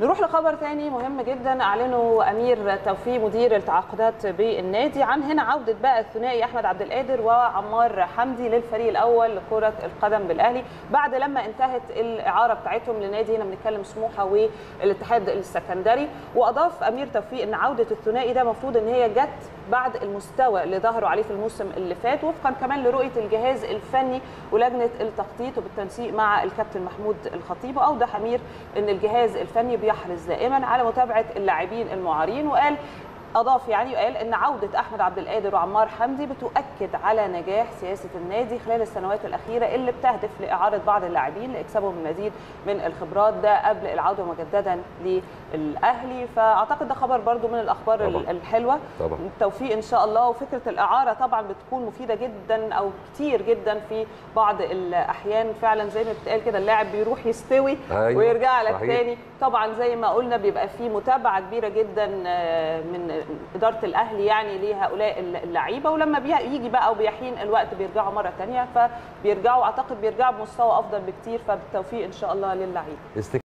نروح لخبر ثاني مهم جدا اعلنه امير توفيق مدير التعاقدات بالنادي عن هنا عوده بقى الثنائي احمد عبد القادر وعمار حمدي للفريق الاول لكره القدم بالاهلي بعد لما انتهت الاعاره بتاعتهم لنادي هنا بنتكلم سموحه والاتحاد السكندري واضاف امير توفيق ان عوده الثنائي ده المفروض ان هي جت بعد المستوى اللي ظهروا عليه في الموسم اللي فات وفقا كمان لرؤيه الجهاز الفني ولجنه التخطيط وبالتنسيق مع الكابتن محمود الخطيب واوضح امير ان الجهاز الفني بيحرص دائما على متابعه اللاعبين المعارين وقال اضاف يعني وقال ان عوده احمد عبد القادر وعمار حمدي بتؤكد على نجاح سياسه النادي خلال السنوات الاخيره اللي بتهدف لاعاره بعض اللاعبين لاكسابهم المزيد من الخبرات ده قبل العوده مجددا للاهلي فاعتقد ده خبر برضو من الاخبار طبعا. الحلوه طبعا. التوفيق ان شاء الله وفكره الاعاره طبعا بتكون مفيده جدا او كتير جدا في بعض الاحيان فعلا زي ما بتقال كده اللاعب بيروح يستوي أيوة، ويرجع لك صحيح. تاني طبعا زي ما قلنا بيبقى في متابعه كبيره جدا آه، من اداره الاهلي يعني لهؤلاء اللعيبه ولما بي- يجي بقى وبيحين الوقت بيرجعوا مره تانية فبيرجعوا اعتقد بيرجعوا بمستوى افضل بكتير فبالتوفيق ان شاء الله للعيبه